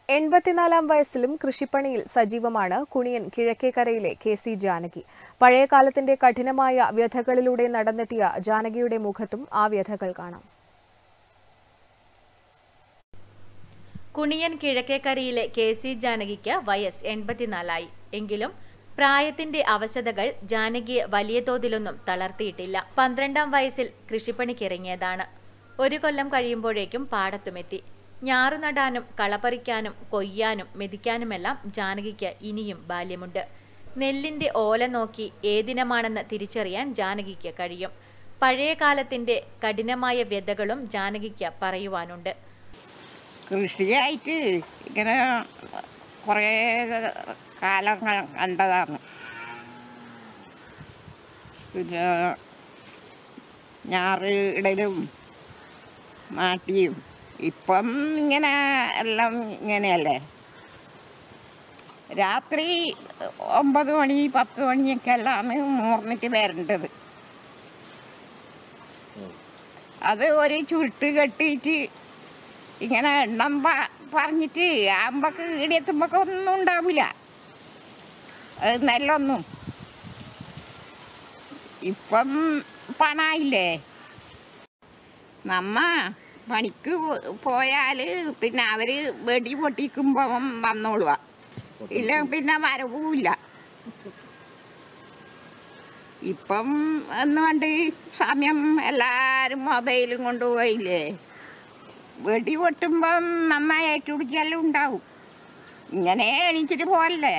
എൺപത്തിനാലാം വയസ്സിലും കൃഷിപ്പണിയിൽ സജീവമാണ് കുണിയൻ കിഴക്കേക്കരയിലെ കെ സി ജാനകി പഴയ കാലത്തിന്റെ കഠിനമായ വ്യഥകളിലൂടെ നടന്നെത്തിയ ജാനകിയുടെ മുഖത്തും ആ വ്യഥകൾ കാണാം കുണിയൻ കിഴക്കേക്കരയിലെ കെ സി ജാനകിക്ക് വയസ്സ് എൺപത്തിനാലായി എങ്കിലും പ്രായത്തിന്റെ അവശതകൾ ജാനകിയെ വലിയ തോതിലൊന്നും തളർത്തിയിട്ടില്ല പന്ത്രണ്ടാം വയസ്സിൽ കൃഷിപ്പണിക്കിറങ്ങിയതാണ് ഒരു കൊല്ലം കഴിയുമ്പോഴേക്കും പാടത്തുമെത്തി ഞാറു നടാനും കളപറിക്കാനും കൊയ്യാനും മെതിക്കാനുമെല്ലാം ജാനകിക്ക് ഇനിയും ബാല്യമുണ്ട് നെല്ലിന്റെ ഓല നോക്കി ഏതിനമാണെന്ന് തിരിച്ചറിയാൻ ജാനകിക്ക് കഴിയും പഴയ കാലത്തിന്റെ കഠിനമായ വ്യതകളും ജാനകിക്ക് പറയുവാനുണ്ട് കൃഷിയായിട്ട് ഇങ്ങനെ കുറേ കാലം ക- കണ്ടതാണ് പിന്നെ ഞാറ് ഇടലും നാട്ടിയും ഇപ്പം ഇങ്ങനെ എല്ലാം ഇങ്ങനെയല്ലേ രാത്രി ഒമ്പത് മണി പത്ത് മണിയൊക്കെ എല്ലാമാണ് മൂർന്നിട്ട് വരേണ്ടത് അത് ഒരു ചുരുട്ട് കെട്ടിയിട്ട് ഇങ്ങനെ എണ്ണം പ- പറഞ്ഞിട്ട് ആകുമ്പക്ക് ഈടിയെത്തുമ്പൊക്കെ ഒന്നും ഉണ്ടാവില്ല അത് നെല്ലൊന്നും ഇപ്പം പണായില്ലേ നമ്മ പണിക്ക് പോയാൽ പിന്നെ അവര് വെടി പൊട്ടിക്കുമ്പോൾ വന്നോളുക ഇല്ല പിന്നെ വരവുമില്ല ഇപ്പം എന്ന് കണ്ട് സമയം എല്ലാരും മൊബൈലും കൊണ്ടുപോയില്ലേ വെടി പൊട്ടുമ്പം നമ്മ ഏറ്റുപിടിക്കെല്ലാം ഉണ്ടാവും ഇങ്ങനെ എണീച്ചിട്ട് പോവല്ലേ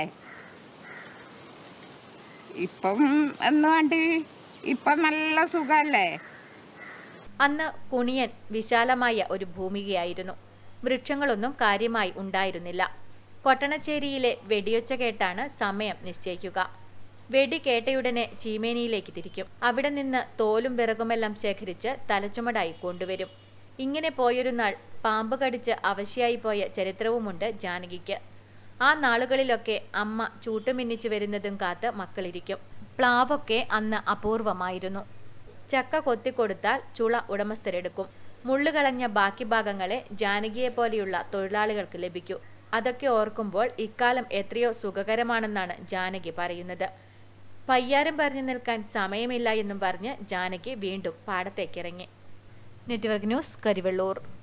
ഇപ്പം എന്ന് കണ്ട് ഇപ്പം നല്ല സുഖല്ലേ അന്ന് കുണിയൻ വിശാലമായ ഒരു ഭൂമികയായിരുന്നു വൃക്ഷങ്ങളൊന്നും കാര്യമായി ഉണ്ടായിരുന്നില്ല കൊട്ടണച്ചേരിയിലെ വെടിയൊച്ച കേട്ടാണ് സമയം നിശ്ചയിക്കുക വെടി കേട്ടയുടനെ ചീമേനിയിലേക്ക് തിരിക്കും അവിടെ നിന്ന് തോലും വിറകുമെല്ലാം ശേഖരിച്ച് തലച്ചുമടായി കൊണ്ടുവരും ഇങ്ങനെ പോയൊരു നാൾ പാമ്പ് കടിച്ച് അവശയായി പോയ ചരിത്രവുമുണ്ട് ജാനകിക്ക് ആ നാളുകളിലൊക്കെ അമ്മ ചൂട്ടുമിന്നിച്ചു വരുന്നതും കാത്ത് മക്കളിരിക്കും പ്ലാവൊക്കെ അന്ന് അപൂർവമായിരുന്നു ചക്ക കൊത്തിക്കൊടുത്താൽ ചുള ഉടമസ്ഥരെടുക്കും മുള്ളുകളഞ്ഞ ബാക്കി ഭാഗങ്ങളെ ജാനകിയെ പോലെയുള്ള തൊഴിലാളികൾക്ക് ലഭിക്കൂ അതൊക്കെ ഓർക്കുമ്പോൾ ഇക്കാലം എത്രയോ സുഖകരമാണെന്നാണ് ജാനകി പറയുന്നത് പയ്യാരം പറഞ്ഞു നിൽക്കാൻ സമയമില്ല എന്നും പറഞ്ഞ് ജാനകി വീണ്ടും പാടത്തേക്കിറങ്ങി നെറ്റ്വർക്ക് ന്യൂസ് കരിവെള്ളൂർ